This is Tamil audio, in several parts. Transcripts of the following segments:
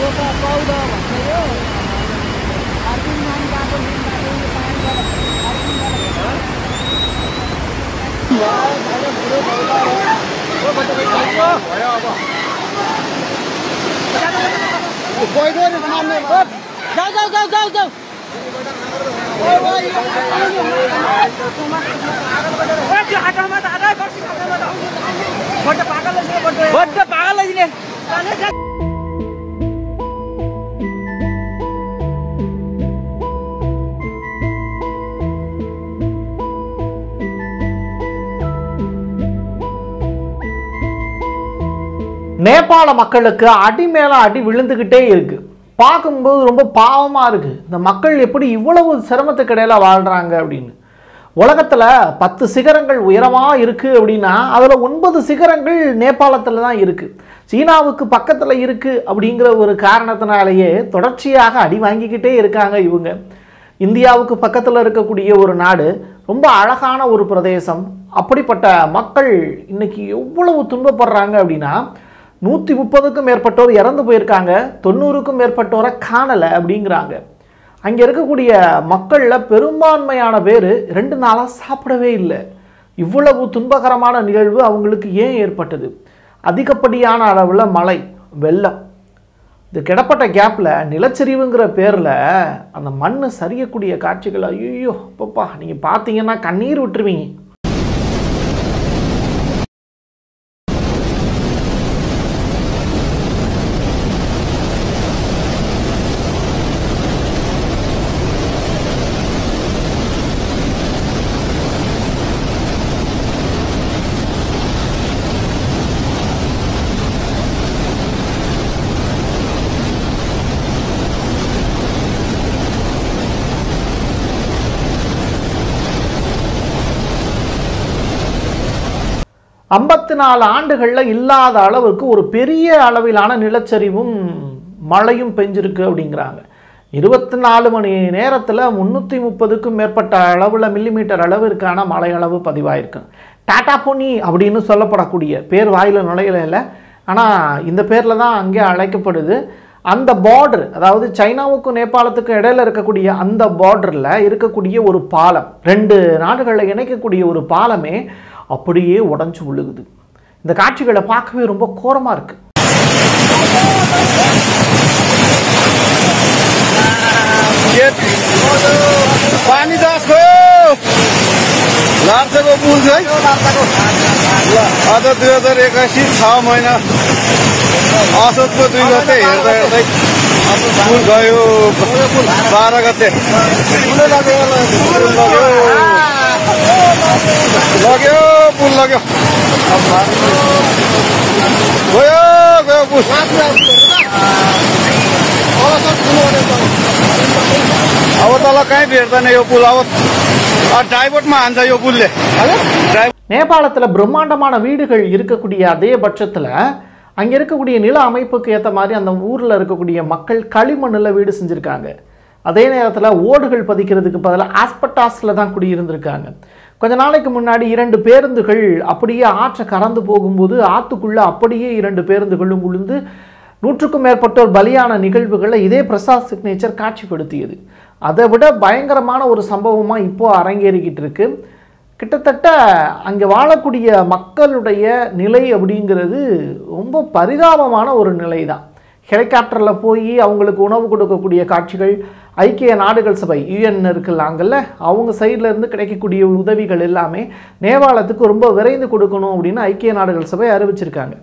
जाऊ जाऊ जाऊ जाऊ जाऊ बड्ड पागल है जिने நேபாள மக்களுக்கு அடி மேல அடி விழுந்துக்கிட்டே இருக்கு பார்க்கும்போது ரொம்ப பாவமா இருக்கு இந்த மக்கள் எப்படி இவ்வளவு சிரமத்துக்கு இடையில வாழ்றாங்க அப்படின்னு உலகத்துல பத்து சிகரங்கள் உயரமா இருக்கு அப்படின்னா அதுல ஒன்பது சிகரங்கள் நேபாளத்துல தான் இருக்கு சீனாவுக்கு பக்கத்துல இருக்கு அப்படிங்கிற ஒரு காரணத்தினாலேயே தொடர்ச்சியாக அடி வாங்கிக்கிட்டே இருக்காங்க இவங்க இந்தியாவுக்கு பக்கத்தில் இருக்கக்கூடிய ஒரு நாடு ரொம்ப அழகான ஒரு பிரதேசம் அப்படிப்பட்ட மக்கள் இன்னைக்கு எவ்வளவு துன்பப்படுறாங்க அப்படின்னா நூற்றி முப்பதுக்கும் மேற்பட்டோர் இறந்து போயிருக்காங்க தொண்ணூறுக்கும் மேற்பட்டோரை காணலை அப்படிங்கிறாங்க அங்கே இருக்கக்கூடிய மக்களில் பெரும்பான்மையான பேர் ரெண்டு நாளாக சாப்பிடவே இல்லை இவ்வளவு துன்பகரமான நிகழ்வு அவங்களுக்கு ஏன் ஏற்பட்டது அதிகப்படியான அளவில் மழை வெள்ளம் இது கிடப்பட்ட கேப்பில் நிலச்சரிவுங்கிற பேரில் அந்த மண் சரியக்கூடிய காட்சிகள் ஐயோ அப்பப்பா நீங்கள் பார்த்தீங்கன்னா கண்ணீர் விட்டுருவீங்க ஐம்பத்தி நாலு ஆண்டுகளில் இல்லாத அளவுக்கு ஒரு பெரிய அளவிலான நிலச்சரிவும் மழையும் பெஞ்சிருக்கு அப்படிங்கிறாங்க இருபத்தி நாலு மணி நேரத்தில் முந்நூற்றி முப்பதுக்கும் மேற்பட்ட அளவில் மில்லிமீட்டர் அளவிற்கான மழை அளவு பதிவாயிருக்கு டாடா பொனி அப்படின்னு சொல்லப்படக்கூடிய பேர் வாயில் நுழையில இல்லை ஆனால் இந்த பேரில் தான் அங்கே அழைக்கப்படுது அந்த பார்டர் அதாவது சைனாவுக்கும் நேபாளத்துக்கும் இடையில இருக்கக்கூடிய அந்த பார்டரில் இருக்கக்கூடிய ஒரு பாலம் ரெண்டு நாடுகளை இணைக்கக்கூடிய ஒரு பாலமே அப்படியே உடஞ்சு விழுகுது இந்த காட்சிகளை பார்க்கவே ரொம்ப கோரமாக இருக்கு पानी दासको लार्छको पुल छ है ल आज दुई हजार एक्काइस छ महिना असोजको दुई गते हेर्दा हेर्दै पुल गयो बाह्र गते पुल लग्यो लग्यो पुल लग्यो गयो गयो पुल अब तल कहीँ भेट्दैन यो पुल अब अब ड्राइभरमा हान्छ यो पुलले ड्राइभ நேபாளத்தில் பிரம்மாண்டமான வீடுகள் இருக்கக்கூடிய அதே பட்சத்தில் அங்கே இருக்கக்கூடிய நில அமைப்புக்கு ஏற்ற மாதிரி அந்த ஊரில் இருக்கக்கூடிய மக்கள் களிமண்ணில் வீடு செஞ்சுருக்காங்க அதே நேரத்தில் ஓடுகள் பதிக்கிறதுக்கு பதிலாக ஆஸ்பட்டாஸில் தான் குடியிருந்திருக்காங்க கொஞ்ச நாளைக்கு முன்னாடி இரண்டு பேருந்துகள் அப்படியே ஆற்றை கறந்து போகும்போது ஆற்றுக்குள்ளே அப்படியே இரண்டு பேருந்துகளும் விழுந்து நூற்றுக்கும் மேற்பட்டோர் பலியான நிகழ்வுகளை இதே பிரசாத் சிக்னேச்சர் காட்சிப்படுத்தியது அதை விட பயங்கரமான ஒரு சம்பவமாக இப்போ அரங்கேறிக்கிட்டு இருக்கு கிட்டத்தட்ட அங்கே வாழக்கூடிய மக்களுடைய நிலை அப்படிங்கிறது ரொம்ப பரிதாபமான ஒரு நிலை தான் ஹெலிகாப்டரில் போய் அவங்களுக்கு உணவு கொடுக்கக்கூடிய காட்சிகள் ஐக்கிய நாடுகள் சபை யுஎன் இருக்குல்ல அங்கல்ல அவங்க சைடில் இருந்து கிடைக்கக்கூடிய உதவிகள் எல்லாமே நேபாளத்துக்கு ரொம்ப விரைந்து கொடுக்கணும் அப்படின்னு ஐக்கிய நாடுகள் சபை அறிவிச்சிருக்காங்க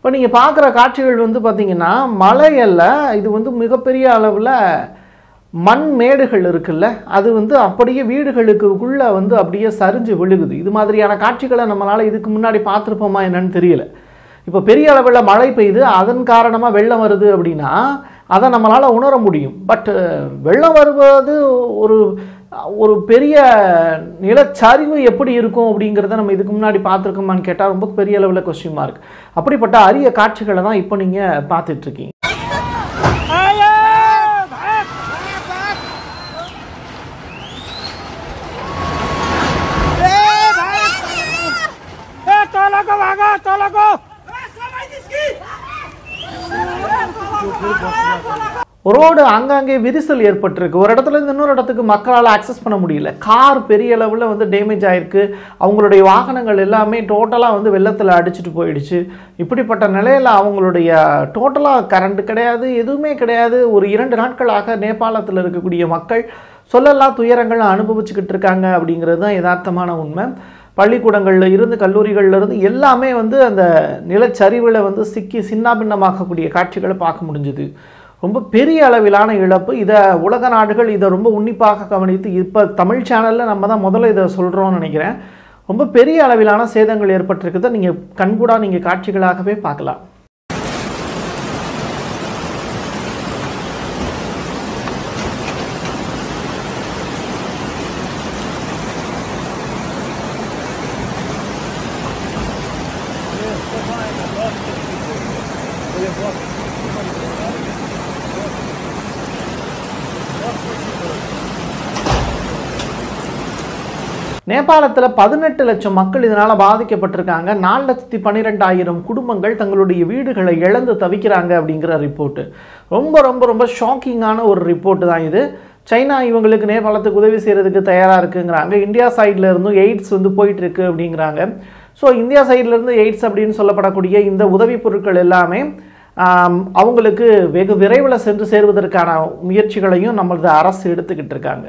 இப்போ நீங்கள் பார்க்குற காட்சிகள் வந்து பார்த்தீங்கன்னா மலை அல்ல இது வந்து மிகப்பெரிய அளவில் மண் மேடுகள் இருக்குல்ல அது வந்து அப்படியே வீடுகளுக்குள்ளே வந்து அப்படியே சரிஞ்சு விழுகுது இது மாதிரியான காட்சிகளை நம்மளால் இதுக்கு முன்னாடி பார்த்துருப்போமா என்னன்னு தெரியல இப்போ பெரிய அளவில் மழை பெய்யுது அதன் காரணமாக வெள்ளம் வருது அப்படின்னா அதை நம்மளால் உணர முடியும் பட் வெள்ளம் வருவது ஒரு ஒரு பெரிய நிலச்சரிவு எப்படி இருக்கும் அப்படிங்கிறத நம்ம இதுக்கு முன்னாடி பார்த்துருக்கோமான்னு கேட்டால் ரொம்ப பெரிய அளவில் கொஸ்டின் மார்க் அப்படிப்பட்ட அரிய காட்சிகளை தான் இப்போ நீங்கள் பார்த்துட்ருக்கீங்க तलको भाग तलको ரோடு ஆங்காங்கே விரிசல் ஏற்பட்டிருக்கு ஒரு இடத்துல இருந்து இன்னொரு இடத்துக்கு மக்களால் அக்சஸ் பண்ண முடியல கார் பெரிய அளவில் வந்து டேமேஜ் ஆயிருக்கு அவங்களுடைய வாகனங்கள் எல்லாமே டோட்டலாக வந்து வெள்ளத்தில் அடிச்சிட்டு போயிடுச்சு இப்படிப்பட்ட நிலையில் அவங்களுடைய டோட்டலாக கரண்ட் கிடையாது எதுவுமே கிடையாது ஒரு இரண்டு நாட்களாக நேபாளத்தில் இருக்கக்கூடிய மக்கள் சொல்லலாம் துயரங்களை அனுபவிச்சுக்கிட்டு இருக்காங்க அப்படிங்கிறது தான் யதார்த்தமான உண்மை பள்ளிக்கூடங்களில் இருந்து கல்லூரிகள்ல இருந்து எல்லாமே வந்து அந்த நிலச்சரிவில் வந்து சிக்கி சின்னாபின்னமாக்கக்கூடிய காட்சிகளை பார்க்க முடிஞ்சுது ரொம்ப பெரிய அளவிலான இழப்பு இதை உலக நாடுகள் இதை ரொம்ப உன்னிப்பாக கவனித்து இப்போ தமிழ் சேனலில் நம்ம தான் முதல்ல இதை சொல்கிறோம்னு நினைக்கிறேன் ரொம்ப பெரிய அளவிலான சேதங்கள் ஏற்பட்டிருக்குதை நீங்கள் கண்கூடாக நீங்கள் காட்சிகளாகவே பார்க்கலாம் நேபாளத்தில் பதினெட்டு லட்சம் மக்கள் இதனால் பாதிக்கப்பட்டிருக்காங்க நாலு லட்சத்தி பன்னிரெண்டாயிரம் குடும்பங்கள் தங்களுடைய வீடுகளை இழந்து தவிக்கிறாங்க அப்படிங்கிற ரிப்போர்ட்டு ரொம்ப ரொம்ப ரொம்ப ஷாக்கிங்கான ஒரு ரிப்போர்ட்டு தான் இது சைனா இவங்களுக்கு நேபாளத்துக்கு உதவி செய்கிறதுக்கு தயாராக இருக்குங்கிறாங்க இந்தியா சைடில் இருந்தும் எய்ட்ஸ் வந்து போயிட்டு இருக்கு அப்படிங்கிறாங்க ஸோ இந்தியா சைடுல இருந்து எய்ட்ஸ் அப்படின்னு சொல்லப்படக்கூடிய இந்த உதவிப் பொருட்கள் எல்லாமே ஆம், அவங்களுக்கு வெகு விரைவில் சென்று சேருவதற்கான முயற்சிகளையும் நம்மளது அரசு எடுத்துக்கிட்டு இருக்காங்க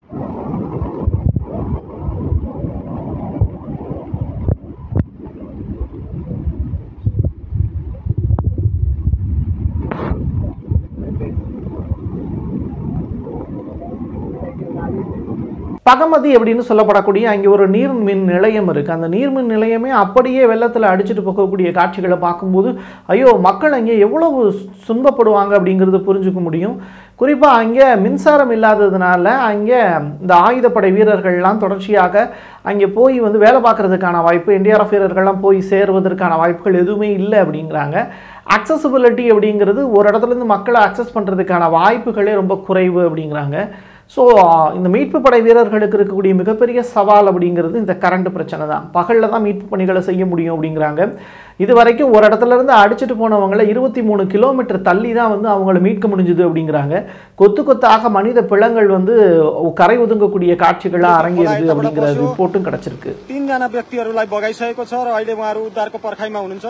பகமதி அப்படின்னு சொல்லப்படக்கூடிய அங்கே ஒரு நீர்மின் நிலையம் இருக்குது அந்த நீர்மின் நிலையமே அப்படியே வெள்ளத்தில் அடிச்சிட்டு போகக்கூடிய காட்சிகளை பார்க்கும்போது ஐயோ மக்கள் அங்கே எவ்வளவு துன்பப்படுவாங்க அப்படிங்கிறது புரிஞ்சுக்க முடியும் குறிப்பாக அங்கே மின்சாரம் இல்லாததுனால அங்கே இந்த ஆயுதப்படை வீரர்கள்லாம் தொடர்ச்சியாக அங்கே போய் வந்து வேலை பார்க்கறதுக்கான வாய்ப்பு என்டிஆர்எஃப் வீரர்கள்லாம் போய் சேருவதற்கான வாய்ப்புகள் எதுவுமே இல்லை அப்படிங்கிறாங்க அக்சசபிலிட்டி அப்படிங்கிறது ஒரு இடத்துல இருந்து மக்களை அக்சஸ் பண்ணுறதுக்கான வாய்ப்புகளே ரொம்ப குறைவு அப்படிங்கிறாங்க ஸோ இந்த மீட்பு படை வீரர்களுக்கு இருக்கக்கூடிய மிகப்பெரிய சவால் அப்படிங்கிறது இந்த கரண்ட் பிரச்சனை தான் பகலில் தான் மீட்பு பணிகளை செய்ய முடியும் அப்படிங்கிறாங்க இது வரைக்கும் ஒரு இடத்துல இருந்து அடிச்சிட்டு போனவங்கள இருபத்தி மூணு கிலோமீட்டர் தள்ளி தான் வந்து அவங்கள மீட்க முடிஞ்சுது அப்படிங்கிறாங்க கொத்து கொத்தாக மனித பிளங்கள் வந்து கரை ஒதுங்கக்கூடிய காட்சிகளாக அரங்கேறுது அப்படிங்கிற ரிப்போர்ட்டும் கிடச்சிருக்கு तीनजना व्यक्तिहरूलाई बगाइसकेको छ र अहिले उहाँहरू उद्धारको पर्खाइमा हुनुहुन्छ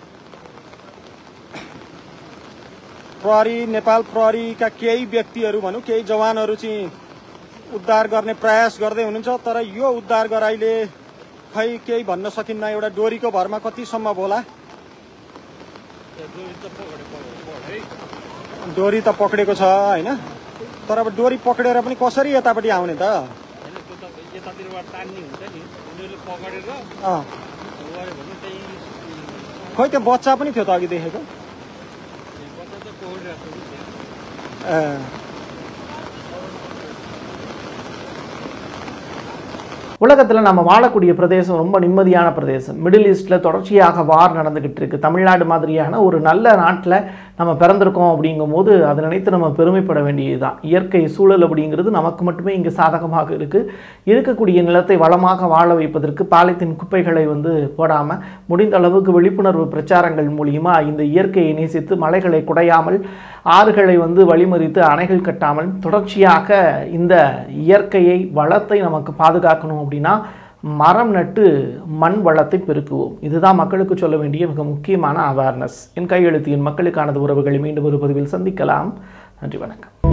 प्रहरी नेपाल प्रहरीका केही व्यक्तिहरू भनौँ केही जवानहरू चाहिँ उद्धार गर्ने प्रयास गर्दै हुनुहुन्छ तर यो उद्धार गराइले खै केही भन्न सकिन्न एउटा डोरीको भरमा कति सम्भव होला डोरी त पक्रेको छ होइन तर अब डोरी पक्रेर पनि कसरी यतापट्टि आउने त अँ खोइ त्यो बच्चा पनि थियो त अघि देखेको ए உலகத்தில் நம்ம வாழக்கூடிய பிரதேசம் ரொம்ப நிம்மதியான பிரதேசம் மிடில் ஈஸ்டில் தொடர்ச்சியாக வார் நடந்துக்கிட்டு இருக்கு தமிழ்நாடு மாதிரியான ஒரு நல்ல நாட்டில் நம்ம பிறந்திருக்கோம் அப்படிங்கும்போது அதை நினைத்து நம்ம பெருமைப்பட வேண்டியதுதான் இயற்கை சூழல் அப்படிங்கிறது நமக்கு மட்டுமே இங்கே சாதகமாக இருக்குது இருக்கக்கூடிய நிலத்தை வளமாக வாழ வைப்பதற்கு பாலித்தீன் குப்பைகளை வந்து போடாமல் முடிந்த அளவுக்கு விழிப்புணர்வு பிரச்சாரங்கள் மூலியமா இந்த இயற்கையை நேசித்து மலைகளை குடையாமல் ஆறுகளை வந்து வழிமறித்து அணைகள் கட்டாமல் தொடர்ச்சியாக இந்த இயற்கையை வளத்தை நமக்கு பாதுகாக்கணும் அப்படின்னா மரம் நட்டு மண் வளத்தை பெருக்குவோம் இதுதான் மக்களுக்கு சொல்ல வேண்டிய மிக முக்கியமான அவேர்னஸ் என் கையெழுத்து என் மக்களுக்கானது உறவுகளை மீண்டும் ஒரு பதிவில் சந்திக்கலாம் நன்றி வணக்கம்